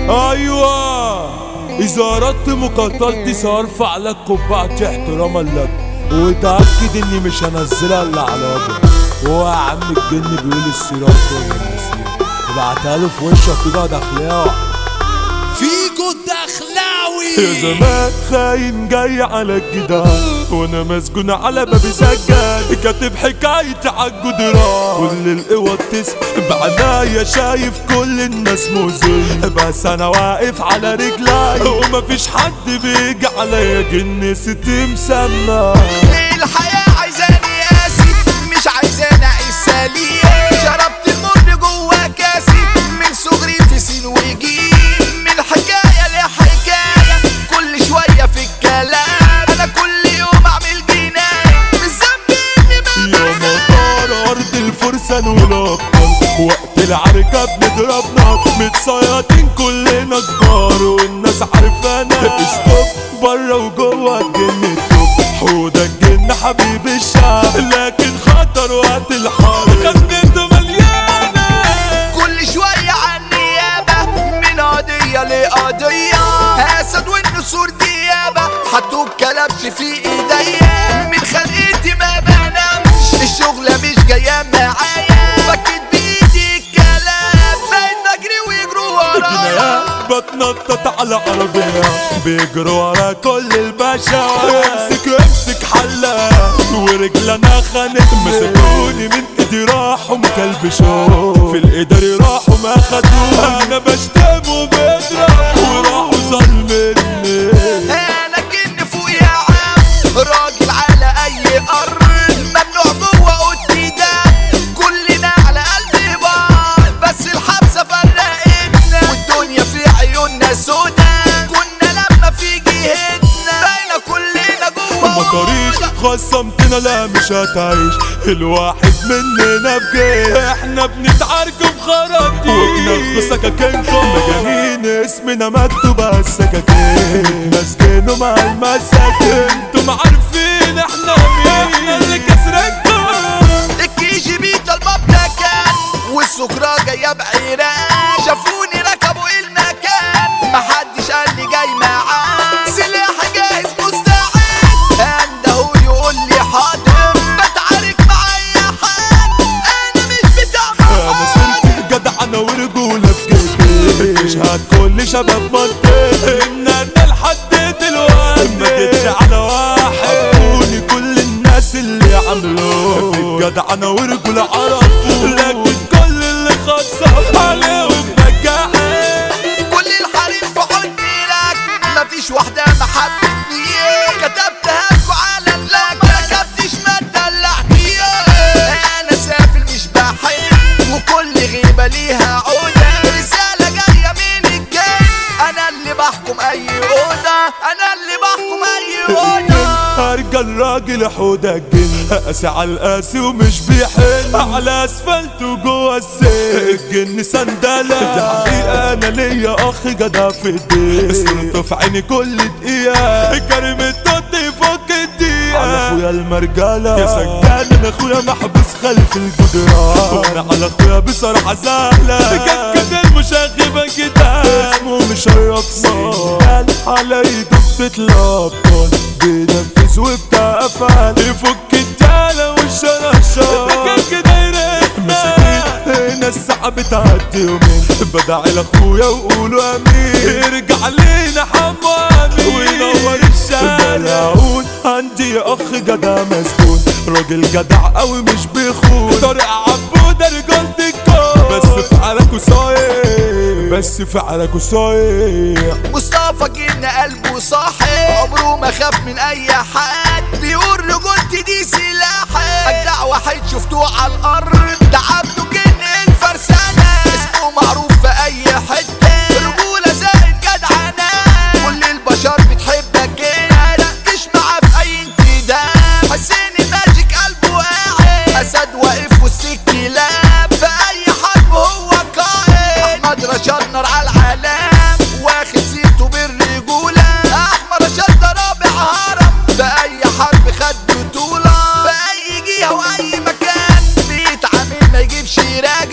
ايوه اذا اردت مقاتلتي سارفع لك قبعة احتراما لك وتأكد اني مش هنزلها الا على وجهك هو يا عم الجن بيقول الصراط ولا المسير ابعتها له في وشك في بقى داخلها فيجو الدخلاوي يا زمان خاين جاي على الجدار وانا مسجون على باب سجاد كاتب حكايتي عالجدران كل القوى بتسمع بعناية شايف كل الناس مذل بس انا واقف على رجلاي ومفيش حد بيجي عليا جن ستي مسمى الحياة عايزاني قاسي مش عايزاني اعيش سليم شربت المر جوا كاسي من صغري في سين وجيم من حكاية لحكاية كل شوية في الكلام انا كل يوم اعمل جناية مش ذنبي اني ما يا مطار ارض الفرسان والابطال وقت العركة بنضرب نار متصيطين كلنا كبار والناس عارفانا استوب بره وجوه الجن التوب حوده الجن حبيب الشعب لكن خطر وقت الحرب خزنته مليانة كل شوية عن نيابة من قضية لقضية أسد والنسور ديابة حطوا الكلبش في ايديا من خلقتي ما بنامش الشغلة مش جاية معايا فكت بايدي الكلام بقيت بجري ويجروا ورايا جنايات بتنطط على عربية بيجروا ورا كل البشر امسك امسك حلة ورجلنا خانت مسكوني من ايدي راحوا مكلبشوا في القدر راحوا ما خدوها انا بشتم وبضرب وراحوا ظلمني انا جن فوق يا عم راجل على اي ارض ممنوع جوه اوضتي ده كلنا على قلب بعض بس الحبسه فرقتنا والدنيا في عيوننا سودا كنا لما في جهتنا بقينا كلنا جوه مطاريش خصمتنا لا مش هتعيش الواحد مننا بجيش احنا بنتعارك بخراطيش وبناخد سكاكينكم مجانين اسمنا مكتوب على السكاكين مسكينه مع المساكين انتم عارفين احنا مين احنا اللي كسركم الكي جي بي طالبه بتكان والسكرة جايه بعيران شافوني ركبوا المكان محدش قال لي جاي معاه سلاحي جاهز مستعد انده يقول لي حاضر بتعارك مع اي حد انا مش بتاع انا حد صرت جدع انا ورجولة في جيبي بتشهد كل شباب منطقتي ان انا لحد دلوقتي ما جيتش على واحد حبوني كل الناس اللي عملوه بالجدع انا ورجولة عرفوا لكن كل اللي خصم عليهم نجاحين كل الحريم في حضني لك مفيش واحدة ما حبتني كتبتها لكوا على اللاك ما ركبتش ما دلعتني انا سافل مش بحب وكل غيبة ليها عودة رسالة جاية من الجاي انا اللي بحكم اي اوضة انا اللي بحكم اي اوضة ارجى الراجل حوده الجن قاسي على القاسي ومش بيحن على اسفلت وجوه السجن الجن سندلة دي حقيقة انا ليا اخ جدع في الدين صرت في عيني كل دقيقة كريم التوت يفك الدقيقة على اخويا المرجلة يا سجان انا اخويا محبوس خلف الجدران وانا على اخويا بصراحة زعلة كان كده المشاغبة كده اسمه مشرف سال على ايده بتتلبط بينفذ وبتاع افعال يفك التالة والشرشار كان كده يرق مساكين هنا الساعة بتعدي يومين بدعي لاخويا وقولوا امين يرجع لينا حمو امين وينور الشارع بلاقون عندي اخ جدع مسكون راجل جدع قوي مش بيخون طارق عبودة رجالة الكون بس في عركه صايع بس في عركه صايع مصطفى جن قلبه صاحي عمره ما خاف من اي حد بيقول رجولتي دي سلاحي اجدع واحد شفتوه على الارض ده عبده جن الفرسانة اسمه معروف في اي حتة رجولة زائد جدعنة كل البشر بتحبك كده ركش معاه في اي انتداب حسين الماجيك قلبه قاعد اسد واقف وسط الكلاب في اي حرب هو قائد احمد رشاد نار على العالم واخد سيرته بالرجولة احمد رشاد ده رابع هرم في اي حرب خد بطولة في اي جهة واي مكان بيتعامل ما يجيبش راجع